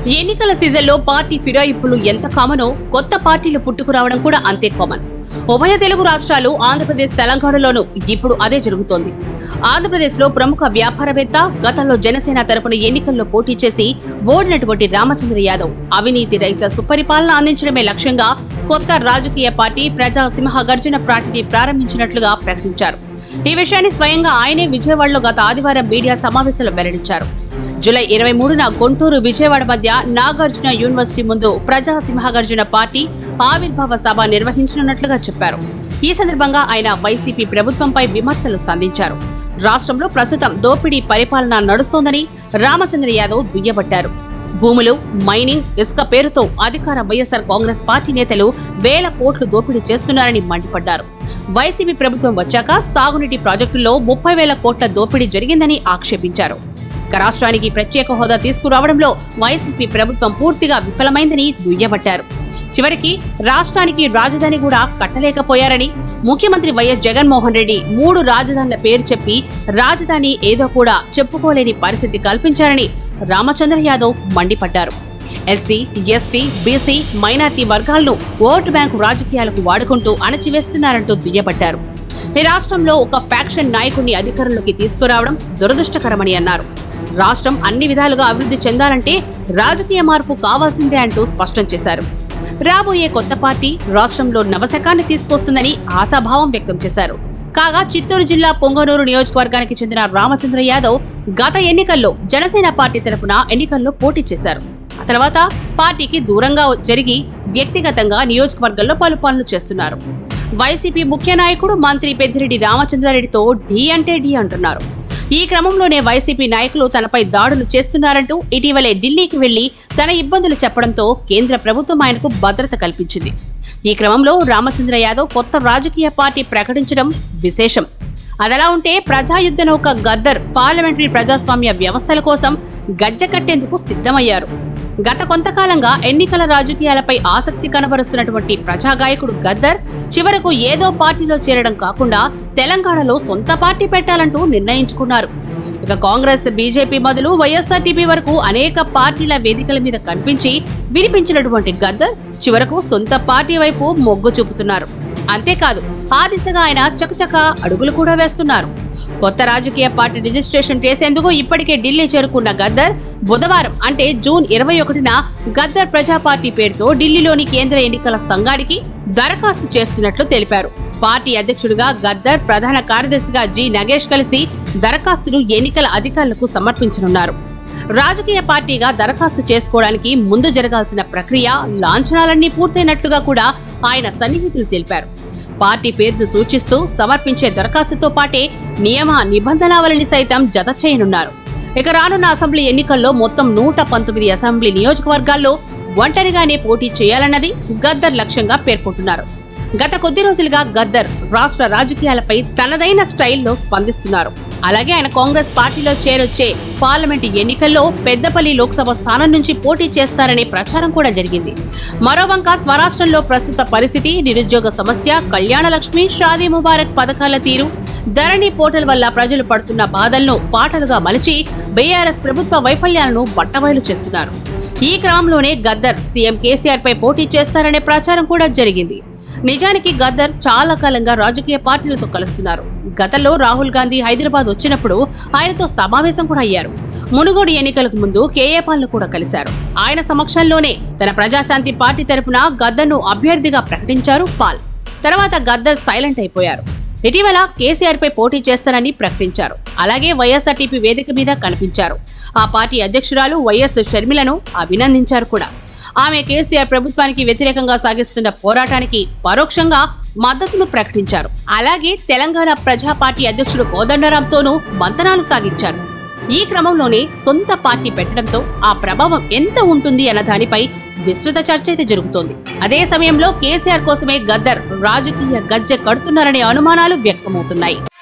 ఎన్నికల సీజన్లో పార్టీ ఫిరాయింపులు ఎంత కామనో కొత్త పార్టీలు పుట్టుకురావడం కూడా అంతే కామన్ ఉభయ తెలుగు రాష్ట్రాలు ఆంధ్రప్రదేశ్ తెలంగాణలోనూ ఇప్పుడు అదే జరుగుతోంది ఆంధ్రప్రదేశ్లో ప్రముఖ వ్యాపారవేత్త గతంలో జనసేన తరపున ఎన్నికల్లో పోటీ చేసి ఓడినటువంటి రామచంద్ర యాదవ్ అవినీతి రహిత సుపరిపాలన అందించడమే లక్ష్యంగా కొత్త రాజకీయ పార్టీ ప్రజా సింహ గర్జన పార్టీని ప్రారంభించినట్లుగా ప్రకటించారు ఈ విషయాన్ని స్వయంగా ఆయనే విజయవాడలో గత ఆదివారం మీడియా సమావేశంలో వెల్లడించారు జూలై ఇరవై మూడున గుంటూరు విజయవాడ మధ్య నాగార్జున యూనివర్సిటీ ముందు ప్రజా సింహగర్జున పార్టీ ఆవిర్భావ సభ నిర్వహించనున్నట్లుగా చెప్పారు ఈ సందర్భంగా ఆయన వైసీపీ ప్రభుత్వంపై విమర్శలు సంధించారు రాష్ట్రంలో ప్రస్తుతం దోపిడీ పరిపాలన నడుస్తోందని రామచంద్ర యాదవ్ దుయ్యబట్టారు భూములు మైనింగ్ ఇసుక పేరుతో అధికార వైఎస్ఆర్ కాంగ్రెస్ పార్టీ నేతలు వేల కోట్లు దోపిడీ చేస్తున్నారని మండిపడ్డారు వైసీపీ ప్రభుత్వం వచ్చాక సాగునీటి ప్రాజెక్టుల్లో ముప్పై వేల కోట్ల దోపిడీ జరిగిందని ఆక్షేపించారు ఇక రాష్ట్రానికి ప్రత్యేక హోదా తీసుకురావడంలో వైసీపీ ప్రభుత్వం పూర్తిగా విఫలమైందని దుయ్యబట్టారు చివరికి రాష్ట్రానికి రాజధాని కూడా కట్టలేకపోయారని ముఖ్యమంత్రి వైఎస్ జగన్మోహన్ రెడ్డి మూడు రాజధానుల పేరు చెప్పి రాజధాని ఏదో కూడా చెప్పుకోలేని పరిస్థితి కల్పించారని రామచంద్ర యాదవ్ మండిపడ్డారు ఎస్సీ ఎస్టీ బీసీ మైనార్టీ వర్గాలను ఓటు బ్యాంకు రాజకీయాలకు వాడుకుంటూ అణచివేస్తున్నారంటూ దుయ్యబట్టారు ఈ రాష్ట్రంలో ఒక ఫ్యాక్షన్ నాయకుడిని అధికారంలోకి తీసుకురావడం దురదృష్టకరమని అన్నారు రాష్ట్రం అన్ని విధాలుగా అభివృద్ధి చెందాలంటే రాజకీయ మార్పు కావాల్సిందే అంటూ స్పష్టం చేశారు రాబోయే కొత్త పార్టీ రాష్ట్రంలో నవశకాన్ని తీసుకొస్తుందని ఆశాభావం వ్యక్తం చేశారు కాగా చిత్తూరు జిల్లా పొంగనూరు నియోజకవర్గానికి చెందిన రామచంద్ర యాదవ్ గత ఎన్నికల్లో జనసేన పార్టీ తరపున ఎన్నికల్లో పోటీ చేశారు ఆ తర్వాత పార్టీకి దూరంగా జరిగి వ్యక్తిగతంగా నియోజకవర్గంలో పలు పనులు చేస్తున్నారు వైసీపీ ముఖ్య నాయకుడు మంత్రి పెద్దిరెడ్డి రామచంద్రారెడ్డితో ఢీ అంటే ఢీ అంటున్నారు ఈ క్రమంలోనే వైసీపీ నాయకులు తనపై దాడులు చేస్తున్నారంటూ ఇటీవలే ఢిల్లీకి వెళ్లి తన ఇబ్బందులు చెప్పడంతో కేంద్ర ప్రభుత్వం ఆయనకు భద్రత కల్పించింది ఈ క్రమంలో రామచంద్ర యాదవ్ కొత్త రాజకీయ పార్టీ ప్రకటించడం విశేషం అదలా ఉంటే ప్రజాయుద్ధ నౌక గద్దర్ పార్లమెంటరీ ప్రజాస్వామ్య వ్యవస్థల కోసం గజ్జె కట్టేందుకు సిద్ధమయ్యారు గత కొంతకాలంగా ఎన్నికల రాజకీయాలపై ఆసక్తి కనబరుస్తున్నటువంటి ప్రజాగాయకుడు గద్దర్ చివరకు ఏదో పార్టీలో చేరడం కాకుండా తెలంగాణలో సొంత పార్టీ పెట్టాలంటూ నిర్ణయించుకున్నారు ఇక కాంగ్రెస్ బీజేపీ మొదలు వైఎస్ఆర్టీపీ వరకు అనేక పార్టీల వేదికల మీద కనిపించి వినిపించినటువంటి గద్దర్ చివరకు సొంత పార్టీ వైపు మొగ్గు చూపుతున్నారు అంతేకాదు ఆ దిశగా ఆయన చకచక అడుగులు కూడా వేస్తున్నారు కొత్త రాజకీయ పార్టీ రిజిస్ట్రేషన్ చేసేందుకు ఇప్పటికే ఢిల్లీ చేరుకున్న గద్దర్ బుధవారం అంటే జూన్ ఇరవై ఒకటిన గద్దర్ ప్రజా పార్టీ పేరుతో ఢిల్లీలోని కేంద్ర ఎన్నికల సంఘానికి దరఖాస్తు చేస్తున్నట్లు తెలిపారు పార్టీ అధ్యక్షుడిగా గద్దర్ ప్రధాన కార్యదర్శిగా జి నగేష్ కలిసి దరఖాస్తును ఎన్నికల అధికారులకు సమర్పించనున్నారు రాజకీయ పార్టీగా దరఖాస్తు చేసుకోవడానికి ముందు జరగాల్సిన ప్రక్రియ లాంఛనాలన్నీ పూర్తయినట్లుగా కూడా ఆయన సన్నిహితులు తెలిపారు పార్టీ పేరును సూచిస్తూ సమర్పించే దరఖాస్తుతో పాటే నియమ నిబంధనావళిని సైతం జత చేయనున్నారు ఇక రానున్న అసెంబ్లీ ఎన్నికల్లో మొత్తం నూట పంతొమ్మిది అసెంబ్లీ నియోజకవర్గాల్లో ఒంటరిగానే పోటీ చేయాలన్నది గద్దర్ లక్ష్యంగా పేర్కొంటున్నారు గత కొద్ది రోజులుగా గద్దర్ రాష్ట్ర రాజకీయాలపై తనదైన స్టైల్లో స్పందిస్తున్నారు అలాగే ఆయన కాంగ్రెస్ పార్టీలో చేరొచ్చే పార్లమెంటు ఎన్నికల్లో పెద్దపల్లి లోక్సభ స్థానం నుంచి పోటీ చేస్తారనే ప్రచారం కూడా జరిగింది మరోవంక స్వరాష్ట్రంలో ప్రస్తుత పరిస్థితి నిరుద్యోగ సమస్య కళ్యాణ లక్ష్మి షాదీ ముబారక్ పథకాల తీరు ధరణి పోర్టల్ వల్ల ప్రజలు పడుతున్న బాధలను పాటలుగా మలిచి బీఆర్ఎస్ ప్రభుత్వ వైఫల్యాలను బట్టబయలు చేస్తున్నారు ఈ క్రమంలోనే గద్దర్ సీఎం కేసీఆర్ పై పోటీ చేస్తారనే ప్రచారం కూడా జరిగింది నిజానికి గద్దర్ చాలా కాలంగా రాజకీయ పార్టీలతో కలుస్తున్నారు గతంలో రాహుల్ గాంధీ హైదరాబాద్ వచ్చినప్పుడు ఆయనతో సమావేశం కూడా అయ్యారు మునుగోడు ఎన్నికలకు ముందు కేఏ పాల్ను కూడా కలిశారు ఆయన సమక్షంలోనే తన ప్రజాశాంతి పార్టీ తరపున గద్దర్ను అభ్యర్థిగా ప్రకటించారు పాల్ తర్వాత గద్దర్ సైలెంట్ అయిపోయారు ఇటీవల కేసీఆర్ పై పోటీ చేస్తానని ప్రకటించారు అలాగే వైఎస్ఆర్టీపీ వేదిక మీద కనిపించారు ఆ పార్టీ అధ్యక్షురాలు వైఎస్ షర్మిలను అభినందించారు కూడా ఆమె కేసీఆర్ ప్రభుత్వానికి వ్యతిరేకంగా సాగిస్తున్న పోరాటానికి పరోక్షంగా మద్దతును ప్రకటించారు అలాగే తెలంగాణ ప్రజా పార్టీ అధ్యక్షుడు కోదండరాంతోనూ మంతనాలు సాగించారు ఈ క్రమంలోనే సొంత పార్టీ పెట్టడంతో ఆ ప్రభావం ఎంత ఉంటుంది అన్న దానిపై విస్తృత చర్చ అయితే జరుగుతోంది అదే సమయంలో కేసీఆర్ కోసమే గద్దర్ రాజకీయ గజ్జె కడుతున్నారనే అనుమానాలు వ్యక్తమవుతున్నాయి